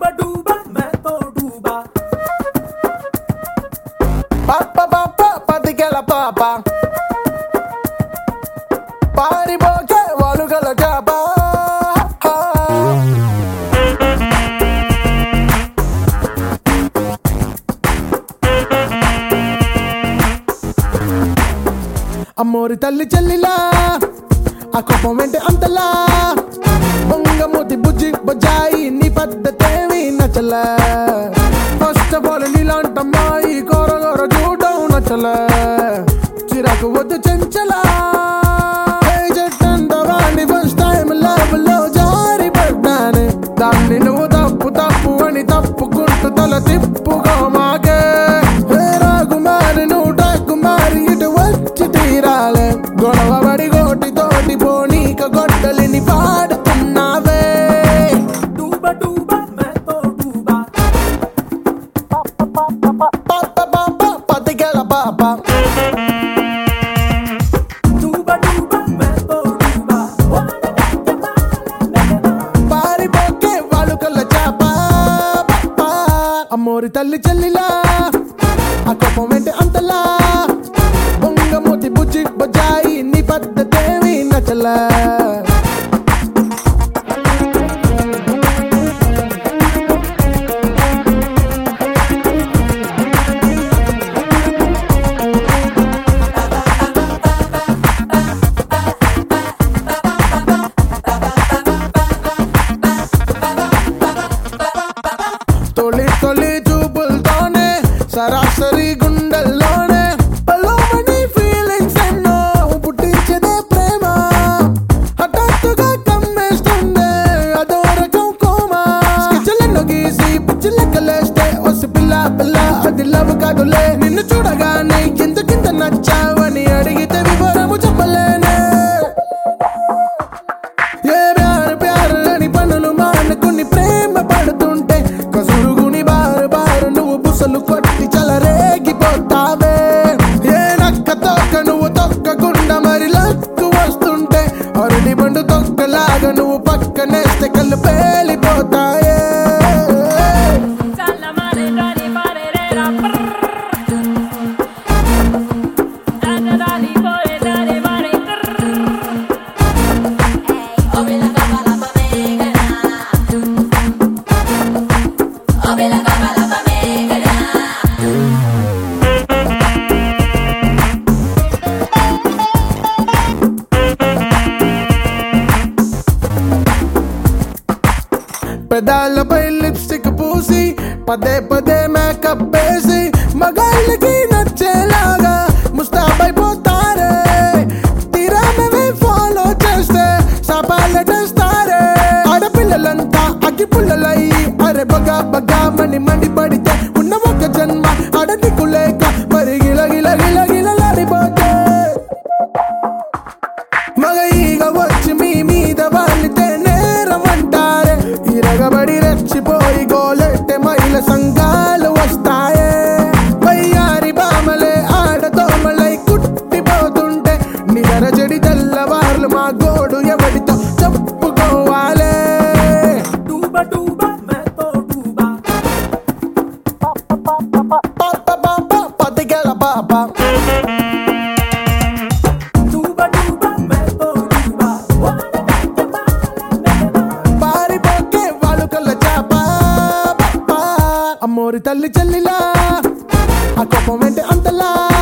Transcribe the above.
डूबा डूबा मैं तो डूबा పాప పాప పతికెల పాప పారిపోకే వాలుగల చేప అమ్మోరి తల్లి చెల్లిలా ఆ కోపం వెంటే అంతలా బొంగమూతి బుజ్జి బొజ్జాయి నీ పద్ధతేమి నచ్చలే ఫస్ట్ ఆఫ్ ఆల్ నీలాంటి అమ్మాయి కోర కోర చూడడం నచ్చలే చిరాకు వద్దు చెంచలా వాడిని ఫస్ట్ టైం లవ్ లో జారి పడ్డాను దాన్ని నువ్వు తప్పు తప్పు అని తప్పుకుంటూ తల తిప్పుకో మాకే హే రాకుమారి నువ్వు టాకుమారి ఇటు వచ్చి తీరాలే గొడవ పడి గోటి తోటి పోనీక గొడ్డలిని పాడుతున్నావే डूबा डूबा मैं तो डूबा పాప పాప పతికెల పాప डूबा डूबा मैं तो डूबा పారిపోకే వాళ్ళు కళ్ళ చేప అమ్మోరి తల్లి చెల్లిలా ఆ కోపం వెంటే అంతలా బొంగమూతి బుజ్జి బొజ్జాయి నీ పద్ధతేమి నచ్చలా తొలి తొలి చూపులతోనే సరాసరి గుండెల్లోనే పలోమని ఫీలింగ్స్ ఎన్నో పుట్టించదే ప్రేమ హఠాత్తుగా కమ్మేస్తుందే అదో రకం కోమా స్కెచ్లను గీసి పిచ్చి లెక్కలేస్తే వసి పిల్ల పిల్ల అది లవ్ కాదులే నిన్ను చూడగానే కింద కింద నచ్చావని అడిగితే వివరము చెప్పలేనే ఏ ప్యారు ప్యారు అని పనులు మానుకుని ప్రేమ పడుతుంటే కసురుగుని బారు బారు నువ్వు బుసలు కొట్టి చలరేగిపోతావే ఏ నక్క తొక్క నువ్వు తొక్కకుండా మరి లక్కు వస్తుంటే అరటి పండు తొక్కలాగా నువ్వు పక్కనేస్తే కళ్ళు పేలిపోతాయే Dalla mare, dali mare, re, ra, brr. Dalla, dali, poi, dali, mare, brr. Obi la capa la pamegana. Obi la capa la pamegana. పెదాలపై లిప్స్టిక్ పూసి పదే పదే మేకప్ వేసి మగాళ్ళకి నచ్చేలాగా ముస్తాబైపోతారే తీరామే ఫాలో చేస్తే సపాలటేస్తారే ఆడపిల్లలంతా అగ్గి పుల్లలయ్యి అరే బగా బగా మని మండి పడితే ఉన్న ఒక జన్మ అడదికు లేక మరి గిల గిల గిల గిలలాడిపోతే మగ ఈగ వచ్చి మీ మీద వాలితే నేరం అంటారే ఇరగబడి రెచ్చిపోయి గోలెట్టె మైల సంఘాలు వస్తాయే వయ్యారి బామలే ఆడదోమలై కుట్టిపోతుంటే నిగర చెడి తెల్లవార్లు మా గోడు ఎవడితో చెప్పుకోవాలే डूबा डूबा मैं तो डूबा పాప పాప పతికెల పాప डूबा डूबा मैं तो डूबा పారిపోకే వాళ్ళు కళ్ళ చేప అమ్మోరి తల్లి చెల్లిలా ఆ కోపం వెంటే అంతలా